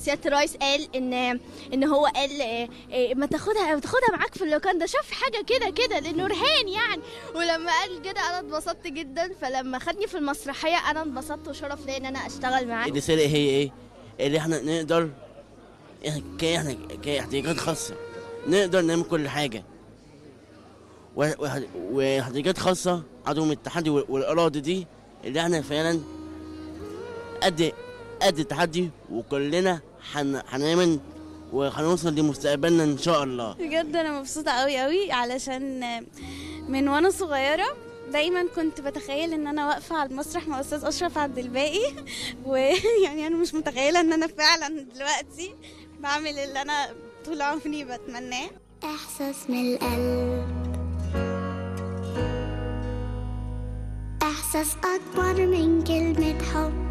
سياده الرئيس قال ان ان هو قال آه، آه، ما تاخدها ما تاخدها معاك في اللوكان ده شاف حاجه كده كده لنورهان يعني ولما قال كده انا اتبسطت جدا فلما خدني في المسرحيه انا انبسطت وشرف ليا ان انا اشتغل معاه الرسالة هي ايه؟ اللي احنا نقدر إحنا- كاحنا كاحتياجات خاصة نقدر نعمل كل حاجة و- وح- واحتياجات خاصة عدم التحدي وال- والإرادة دي اللي احنا فعلا قد قد التحدي وكلنا هن- هنعمل وهنوصل لمستقبلنا إن شاء الله بجد انا مبسوطه قوي قوي علشان من وانا صغيره دايما كنت بتخيل ان انا واقفه على المسرح مع استاذ اشرف عبد الباقي ويعني انا مش متخيله ان انا فعلا دلوقتي بعمل اللي انا طول عمري بتمناه إحساس من القلب إحساس أكبر من كلمة حب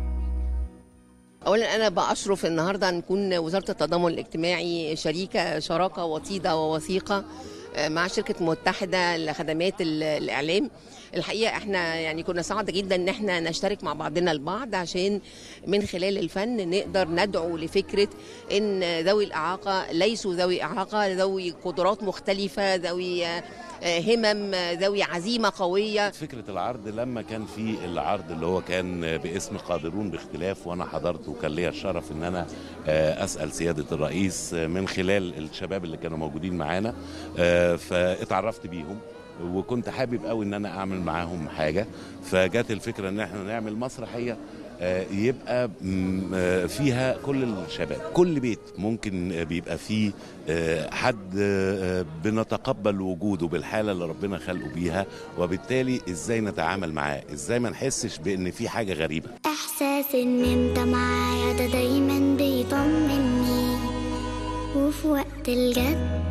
اولا انا باشرف النهارده ان نكون وزاره التضامن الاجتماعي شريكه شراكه وطيده ووثيقه آه، مع شركه متحده لخدمات ال- الاعلام الحقيقه احنا يعني كنا سعد جدا ان احنا نشترك مع بعضنا البعض عشان من خلال الفن نقدر ندعو لفكره ان ذوي الاعاقه ليسوا ذوي اعاقه ذوي قدرات مختلفه ذوي آه، همم آه، ذوي عزيمه قويه فكرة العرض لما كان في العرض اللي هو كان باسم قادرون باختلاف وانا حضرت وكان ليا الشرف ان انا آه، اسال سياده الرئيس آه، من خلال الشباب اللي كانوا موجودين معانا آه، فاتعرفت بيهم وكنت حابب قوي ان انا اعمل معاهم حاجه فجت الفكره ان احنا نعمل مسرحيه آه، يبقى م- آه، فيها كل الشباب كل بيت ممكن آه، بيبقى فيه آه، حد آه، بنتقبل وجوده بالحاله اللي ربنا خلقه بيها وبالتالي ازاي نتعامل معاه ازاي ما نحسش بان في حاجه غريبه إحساس إن أنت معايا ده دايما بيطمني وفي وقت الجد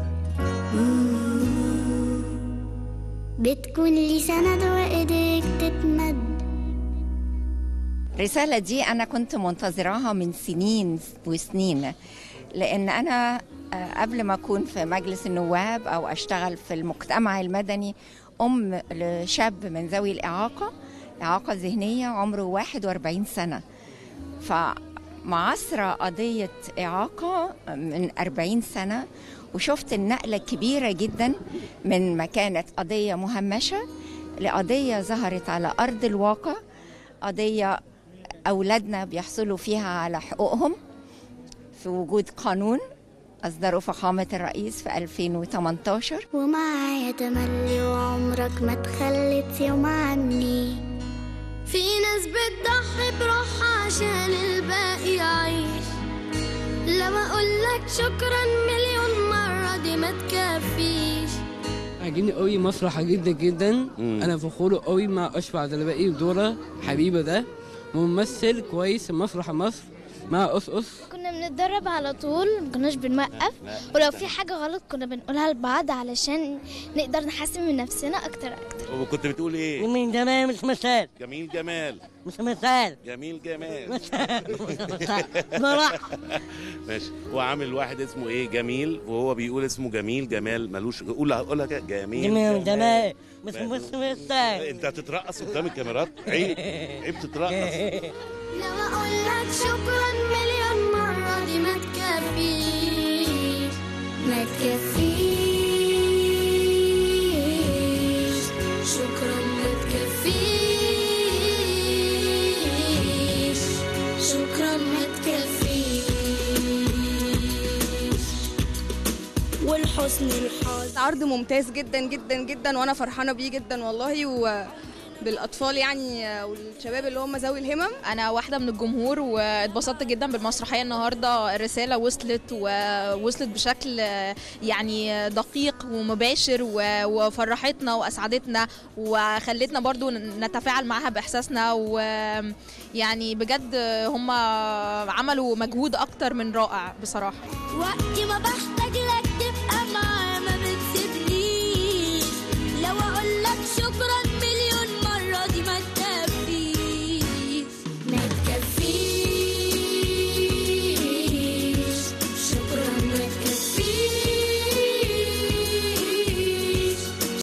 مم، بتكون لي سند وإيديك تتمد الرسالة دي أنا كنت منتظراها من سنين وسنين لأن أنا آه، قبل ما أكون في مجلس النواب أو أشتغل في المجتمع المدني أم لشاب من ذوي الإعاقة إعاقة ذهنية عمره 41 سنة فمعاصرة قضية إعاقة من 40 سنة وشفت النقلة الكبيرة جدا من ما كانت قضية مهمشة لقضية ظهرت على أرض الواقع قضية أولادنا بيحصلوا فيها على حقوقهم في وجود قانون أصدره فخامة الرئيس في 2018 ومعايا تملي وعمرك ما تخلت يوم عني في ناس بتضحي بروحها عشان الباقي يعيش لما اقولك شكرا مليون مرة دي ما تكفيش عاجبني قوي مسرح جدا جدا مم. انا فخور قوي مع اشرف عبد الباقي ودورة حبيبه ده ممثل كويس في مسرح مصر مع اس اس كنا بنتدرب على طول ما كناش بنوقف ولو في حاجة غلط كنا بنقولها لبعض علشان نقدر نحسن من نفسنا أكتر أكتر وكنت بتقول ايه من جمال مش مثال جميل جمال مش مثال جميل جمال صراحة ماشي هو عامل واحد اسمه ايه جميل وهو بيقول اسمه جميل جمال ملوش قول قولها كده جميل مش ملوش. مثال انت هتترقص قدام الكاميرات عيب عيب تترقص لما أقولك شكرا مليون مرة دي ما تكفيش ما تكفيش شكرا ما تكفيش شكرا ما تكفيش والحسن الحظ عرض ممتاز جدا جدا جدا وانا فرحانه بيه جدا والله و بالاطفال يعني والشباب اللي هم ذوي الهمم انا واحده من الجمهور واتبسطت جدا بالمسرحيه النهارده الرساله وصلت ووصلت بشكل يعني دقيق ومباشر و- وفرحتنا واسعدتنا وخلتنا برضو نتفاعل معاها باحساسنا ويعني بجد هم عملوا مجهود اكتر من رائع بصراحه وقت ما بحتاج